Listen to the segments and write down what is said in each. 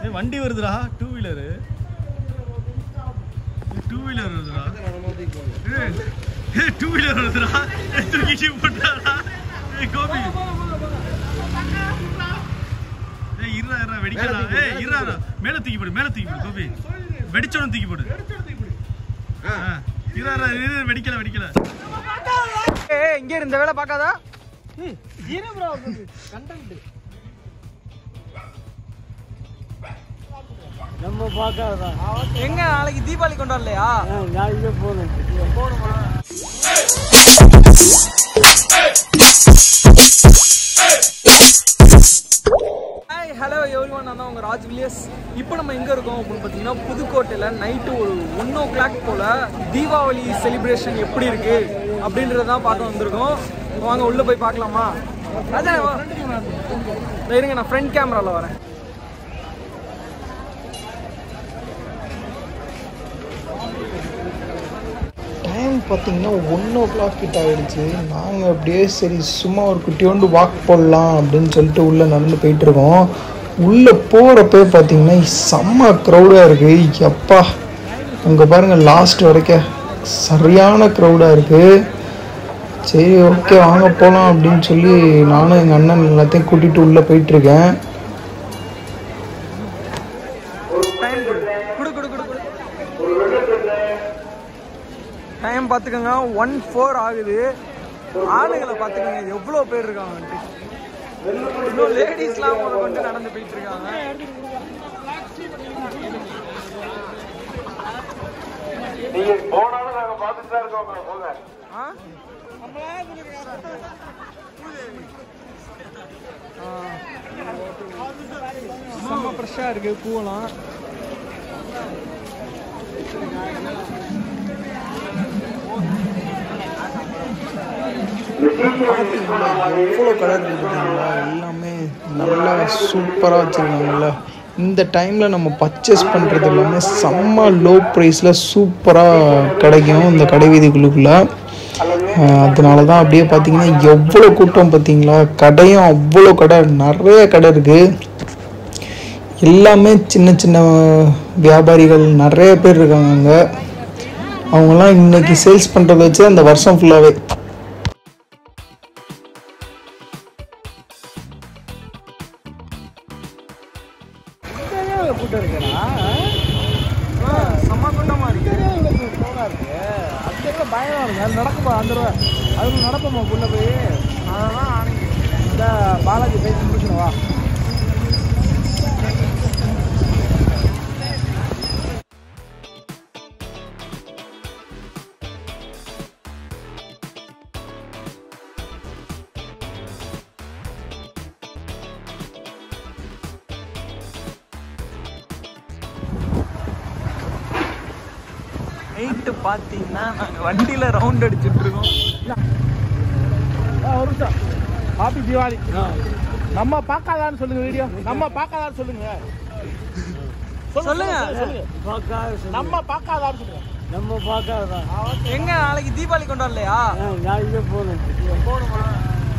ஏய் வண்டி வருதுடா டூ வீலரு டூ வீலர் வருதுடா ஏய், ஏய் டூ வீலர் வருதுடா ஏய், தூக்கிட்டு போட்டாடா ஏய் கோபி ஏய் இருடா இருடா வெடிக்கடா ஏய் இருடா இருடா. மேல தூக்கி போடு மேல தூக்கி போடு கோபி வெடிச்சோன்னு தூக்கி போடு ஆ, இருடா இருடா, இரு, வெடிக்கல வெடிக்கல ஏய் இங்க இருந்த வேலை பார்க்காதா நம்ம பார்க்காதா எங்க நாளைக்கு தீபாவளி கொண்டாடலையா நாளைக்கு போகணும் ஹாய் ஹலோ எவ்ரி ஒன் நான் தான் உங்கள் ராஜ் வில்லியஸ் இப்போ நம்ம எங்கே இருக்கோம் அப்படின்னு பார்த்தீங்கன்னா புதுக்கோட்டையில் நைட்டு ஒரு ஒன் ஓ கிளாக் போல் தீபாவளி செலிப்ரேஷன் எப்படி இருக்கு அப்படின்றத தான் பார்க்க வந்திருக்கோம் வாங்க உள்ளே போய் பார்க்கலாமா ராஜா வா. இதோ இருங்க நான் ஃப்ரண்ட் கேமராவில் வரேன் டைம் பார்த்தீங்கன்னா ஒன் ஓ கிளாக் கிட்ட ஆயிடுச்சு நாங்கள் அப்படியே சரி சும்மா ஒரு குட்டியோண்டு வாக் போடலாம் அப்படின்னு சொல்லிட்டு உள்ளே நடந்து போயிட்டு இருக்கோம் உள்ளே போகிறப்ப பார்த்தீங்கன்னா செம்ம க்ரௌடாக இருக்குது எப்பா அங்கே பாருங்கள் லாஸ்ட் வரைக்கும் சரியான க்ரௌடாக இருக்குது சரி ஓகே வாங்க போகலாம் அப்படின்னு சொல்லி நானும் எங்கள் அண்ணன் எல்லாத்தையும் கூட்டிகிட்டு உள்ளே போயிட்டுருக்கேன் டைம் கொடு கொடு கொடு கொடு டைம் பார்த்துக்கோங்க ஒன் ஃபோர் ஆகுது ஆளுங்களை பார்த்துக்கோங்க எவ்வளோ பேர் இருக்காங்கன்ட்டு இன்னும் லேடிஸ்லாம் முத கொண்டு நடந்து போயிட்டு இருக்காங்க ஆ? ஆ. செம்ம ஃப்ரெஷ்ஷாக இருக்குது பூவெல்லாம் எவ்வளோ கலர் இருக்குதுங்களா எல்லாமே நல்லா சூப்பராக வச்சுருக்காங்கல்ல இந்த டைமில் நம்ம பர்ச்சேஸ் பண்ணுறது எல்லாமே செம்ம லோ ப்ரைஸில் சூப்பராக கிடைக்கும் இந்த கடை வீதிகளுக்குள்ளே அதனால தான் அப்படியே பார்த்தீங்கன்னா எவ்வளோ கூட்டம் பார்த்தீங்களா கடையும் அவ்வளோ கடை நிறைய கடை இருக்குது எல்லாமே சின்ன சின்ன வியாபாரிகள் நிறைய பேர் இருக்காங்க அங்கே அவங்கெல்லாம் இன்னைக்கு சேல்ஸ் பண்ணுறத வச்சு அந்த வருஷம் ஃபுல்லாகவே ஆ, செம்ம கூட்டமாக இருக்கு அந்த பயமா இருக்கு அது நடக்குமா அந்த அது நடப்போமா உள்ள போய் அதெல்லாம் இந்த பாலாஜி பேசி முடிக்கணும் வா நைட்டு பார்த்தீங்கன்னா நாங்கள் வண்டியில் ரவுண்ட் அடிச்சுட்டு இருக்கோம் ஒரு நிமிஷம் ஹாப்பி தீபாவளி நம்ம பார்க்காதான்னு சொல்லுங்க வீடியோ நம்ம பார்க்காதான்னு சொல்லுங்க சொல்லுங்க நம்ம பார்க்காதான்னு சொல்லுங்க நம்ம பார்க்காதா எங்க நாளைக்கு தீபாவளி கொண்டாடலையா நாளைக்கு போகணும்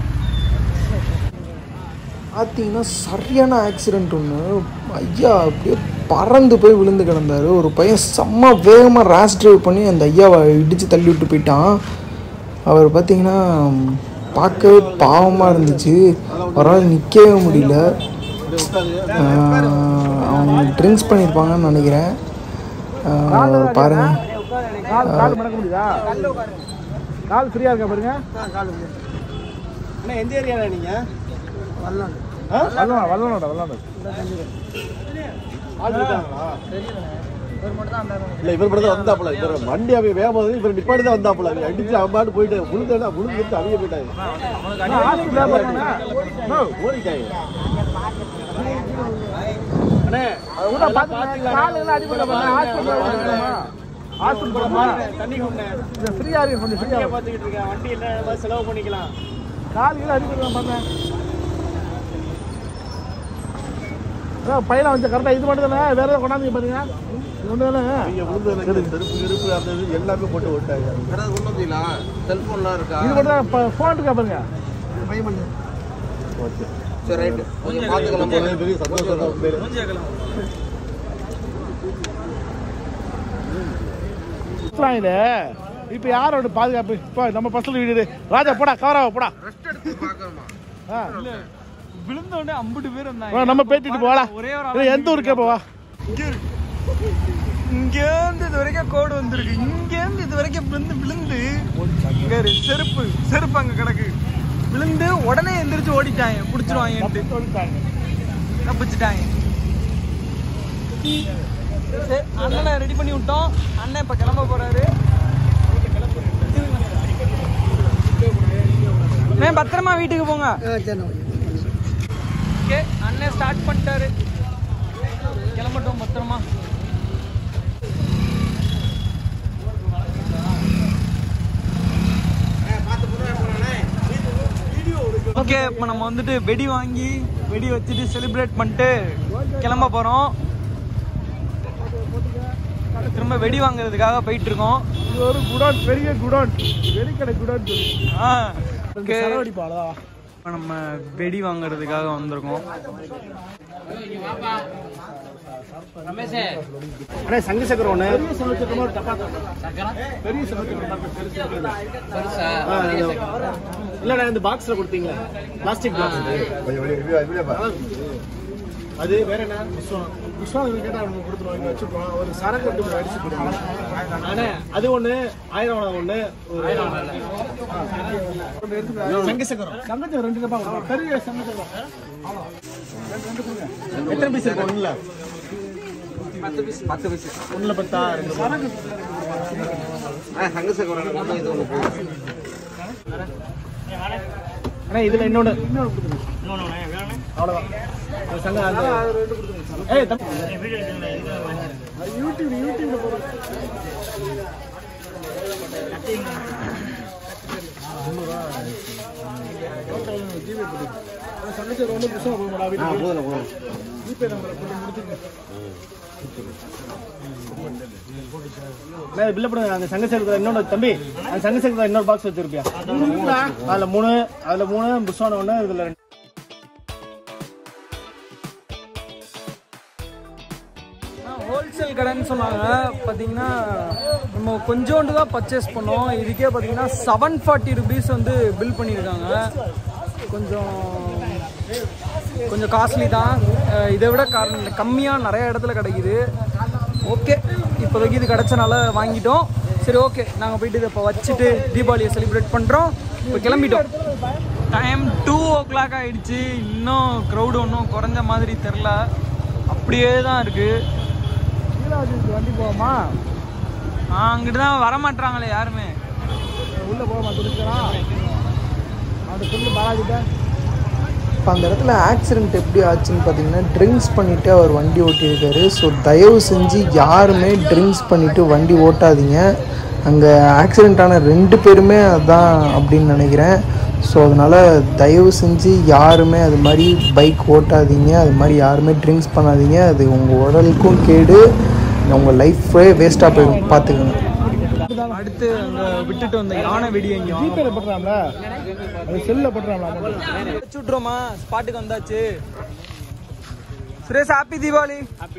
பார்த்தீங்கன்னா சரியான ஆக்சிடெண்ட் ஒன்று ஐயா அப்படியே பறந்து போய் விழுந்து கிடந்தாரு ஒரு பையன் செம்ம வேகமாக ரேஷ் டிரைவ் பண்ணி அந்த ஐயாவை இடித்து தள்ளி விட்டு போயிட்டான் அவர் பார்த்தீங்கன்னா பார்க்கவே பாவமாக இருந்துச்சு அவரால் நிற்கவே முடியல ஆஹ் அவங்க ட்ரிங்க்ஸ் பண்ணியிருப்பாங்கன்னு நினைக்கிறேன் ஆஹ் பாருங்க கால் கால் மடக்க முடியுதா கால் ஃப்ரீயா இருக்கா பாருங்க அண்ணா எந்த ஏரியாடா நீங்க வல்லநாடு வல்லநாடு வல்லநாடு வல்லநாடு ஆள் இருக்காங்களா இல்ல இவர் மட்டும் தான் வந்தாப்புல இவர் வண்டி அவங்க வேகமா வந்து இவர் நிப்பாடி தான் வந்தாப்புல அவங்க அடிச்சு அம்மாட்டு போயிட்டு விழுந்தா விழுந்து அவங்க போயிட்டாங்க ஹாஸ்பிட்டலா பாருங்க ஓடிட்டாங்க அண்ணே கூட பாத்து கால் எல்லாம் அடிபட பாருங்க ஹாஸ்பிட்டல் ஹாஸ்பிட்டல் போறோமா தண்ணி கொண்டேன் ஃப்ரீயா இருக்கு கொஞ்சம் ஃப்ரீயா பாத்துக்கிட்டு இருக்கேன் வண்டி என்ன செலவு பண்ணிக்கலாம் கால் எல்லாம் அடிபடலாம் பாருங்க அதான் பையனை வந்து கரெக்டாக இது மட்டும் தானே வேற ஏதாவது கொண்டாந்து பாருங்க இது ஒன்று தானே இங்க விழுந்ததுக்கு செருப்பு இருப்பு அந்த இது எல்லாமே போட்டு விட்டாங்க இது மட்டும் தான் ஃபோன் இருக்கா பாருங்க சரி ரைட்டு கொஞ்சம் பார்த்துக்கலாம் பெரிய சந்தோஷம் தான் உண்மையிலே. சுத்தலாம் இது இப்போ யாரோட பாதுகாப்பு இப்போ நம்ம பசங்க வீடு ராஜா போடா கவராவ போடா ஆ. விழுந்த உடனே அம்புட்டு பேர் வா, வந்தாங்க நம்ம பேத்திட்டு போடா ஒரே ஒரு ஏய், எந்த ஊருக்கு போவா இங்கேருந்து இது வரைக்கும் கோடு வந்திருக்கு இங்கேருந்து இது வரைக்கும் விழுந்து விழுந்து இங்க இரு, செருப்பு செருப்பு அங்க கிடக்கு விழுந்து உடனே எந்திரிச்சு ஓடிட்டாங்க புடிச்சிருவாங்கன்ட்டு தப்பிச்சிட்டாங்க சரி, அண்ணனை ரெடி பண்ணி விட்டோம் அண்ணன் இப்ப கிளம்ப போறாரு அண்ணே, பத்திரமா வீட்டுக்கு போங்க ஓகே அண்ணன் ஸ்டார்ட் பண்ணிட்டாரு கிளம்பட்டும் பத்திரமா ஓகே இப்போ நம்ம வந்துட்டு வெடி வாங்கி வெடி வச்சுட்டு செலிப்ரேட் பண்ணிட்டு கிளம்ப போகிறோம் திரும்ப வெடி வாங்குறதுக்காக போயிட்டு இருக்கோம் இது ஒரு குடோன் பெரிய குடோன் வெடிக்கடை குடோன் ஆ ஓகே செலவடிப்பாளா இப்போ நம்ம வெடி வாங்குறதுக்காக வந்திருக்கோம் அண்ணே சங்கு சக்கரம் ஒன்று பெரிய சமைச்சக்கரமா ஒரு டப்பா தான். பெரிய சமைச்சக்கரம் இல்லண்ணா இந்த பாக்ஸ்ல கொடுத்தீங்க பிளாஸ்டிக் பாக்ஸ் கொஞ்சம் வெளியே வெளியே வெளியே பா. அது வேற என்ன புஷ்வம் புஷ்வம் கேட்டா அவங்க கொடுத்துருவோம் இங்க வச்சுப்போம் ஒரு சரக்கு கட்டு அடிச்சு கொடுப்பாங்க அண்ணே அது ஒண்ணு ஆயிரம் வளம் ஒண்ணு ஒரு சங்கு சக்கரம் சங்கச்சக்கரம் ரெண்டு டப்பா கொடுப்போம். பெரிய சங்கு சக்கரம் எத்தனை பீஸ் இருக்கும் ஒண்ணுல பத்து பீஸ் பத்து பீஸ் ஒண்ணுல பத்தா ரெண்டு சரக்கு அண்ணா இதுல இன்னொன்னு அவ்வளவுதான் ஒரு சங்கம் அந்த ஏய் தம்பி அது யூடியூப் யூடியூப்ல போடுறது ஜிபே போட்டு சங்கச்சர் ஒன்று புதுசாக போகணும்டா வீட்டுக்கு ஜிபே நம்பரை போட்டு முடிச்சுங்க நான் பில்ல போடுங்க அந்த சங்க சேர்க்கிற இன்னொரு தம்பி அந்த சங்க சேர்க்கிற இன்னொரு பாக்ஸ் வச்சிருப்பியா அதுல மூணு அதுல மூணு புஷ்வான ஒண்ணு இதுல ரெண்டு ஹோல்சேல் கடைன்னு சொன்னாங்க பார்த்தீங்கன்னா நம்ம கொஞ்சோண்டு தான் பர்ச்சேஸ் பண்ணோம் இதுக்கே பார்த்தீங்கன்னா செவன் ஃபார்ட்டி ருபீஸ் வந்து பில் பண்ணியிருக்காங்க கொஞ்சம் கொஞ்சம் காஸ்ட்லி தான் அஹ் இதை விட கம்மியாக நிறைய இடத்துல கிடைக்குது ஓகே இப்போதைக்கு இது கிடைச்சனால வாங்கிட்டோம் சரி ஓகே நாங்கள் போயிட்டு இதை இப்போ வச்சுட்டு தீபாவளியை செலிப்ரேட் பண்ணுறோம் இப்போ கிளம்பிட்டோம் டைம் டூ ஓ கிளாக் ஆயிடுச்சு இன்னும் க்ரௌடு ஒன்றும் குறைஞ்ச மாதிரி தெரில அப்படியே தான் இருக்குது கீழாஜிக்கு வண்டி போவோமா அங்கிட்டு தான் வரமாட்டாங்களே யாருமே உள்ள போவோமா துடிக்கிறா அவன் சொல்லு பாலாஜிட்ட இப்போ அந்த இடத்துல ஆக்சிடென்ட் எப்படி ஆச்சுன்னு பார்த்தீங்கன்னா ட்ரிங்க்ஸ் பண்ணிவிட்டு அவர் வண்டி ஓட்டியிருக்காரு ஸோ தயவு செஞ்சு யாருமே ட்ரிங்க்ஸ் பண்ணிவிட்டு வண்டி ஓட்டாதீங்க அங்கே ஆக்சிடென்ட் ஆன ரெண்டு பேருமே அதான் அப்படின்னு நினைக்கிறேன் ஸோ அதனால் தயவு செஞ்சு யாருமே அது மாதிரி பைக் ஓட்டாதீங்க அது மாதிரி யாருமே ட்ரிங்க்ஸ் பண்ணாதீங்க அது உங்கள் உடலுக்கும் கேடு உங்கள் லைஃபே வேஸ்ட்டாக போய் பார்த்துக்கோங்க அடுத்து அங்கே விட்டுட்டு வந்த யானை வெடி எங்கே ஜிபேல பண்றாம்ல அது செல்ல பண்றாம்ல வச்சு விட்ருவோமா ஸ்பாட்டுக்கு வந்தாச்சு சுரேஷ் ஹாப்பி தீபாவளி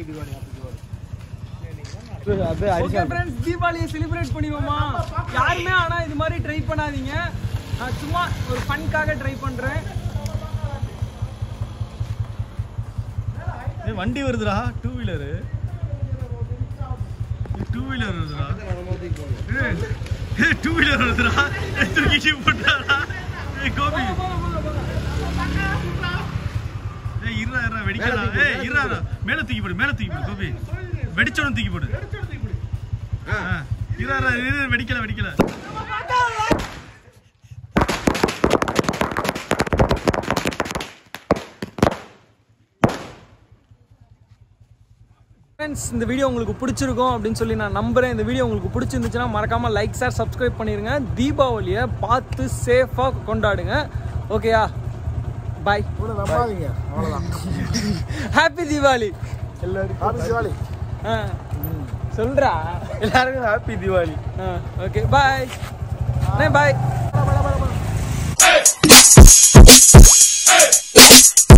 அது ஓகே ஃப்ரெண்ட்ஸ் தீபாவளியை செலிப்ரேட் பண்ணிடுவோமா யாருமே ஆனா இது மாதிரி ட்ரை பண்ணாதீங்க நான் சும்மா ஒரு ஃபன்காக ட்ரை பண்றேன் ஏய், வண்டி வருதுடா டூ வீலரு டூ வீலர் வருதுடா ஏய், ஏய் டூ வீலர் வருதுடா ஏய், தூக்கி போட்டாடா ஏய் கோபி ஏய் இருடா இருடா வெடிக்கடா ஏய் இருடா இருடா. மேல தூக்கி போடு மேல தூக்கி போடு கோபி வெடிச்சோன்னு தூக்கி போடு ஆ, இருடா இருடா, இரு, வெடிக்கல வெடிக்கல ஃப்ரெண்ட்ஸ் இந்த வீடியோ உங்களுக்கு பிடிச்சிருக்கும் அப்படின்னு சொல்லி நான் நம்புறேன் இந்த வீடியோ உங்களுக்கு பிடிச்சிருந்துச்சுன்னா மறக்காம லைக் ஷேர் சப்ஸ்கிரைப் பண்ணிருங்க தீபாவளியை பார்த்து சேஃபாக கொண்டாடுங்க ஓகேயா பாய் நம்பாதீங்க அவ்வளவுதான் ஹாப்பி தீபாவளி ஹாப்பி திவாலி ஆ சொல்றா எல்லாருக்கும் ஹாப்பி திவாலி ஆ ஓகே பாய் பாய் Peace.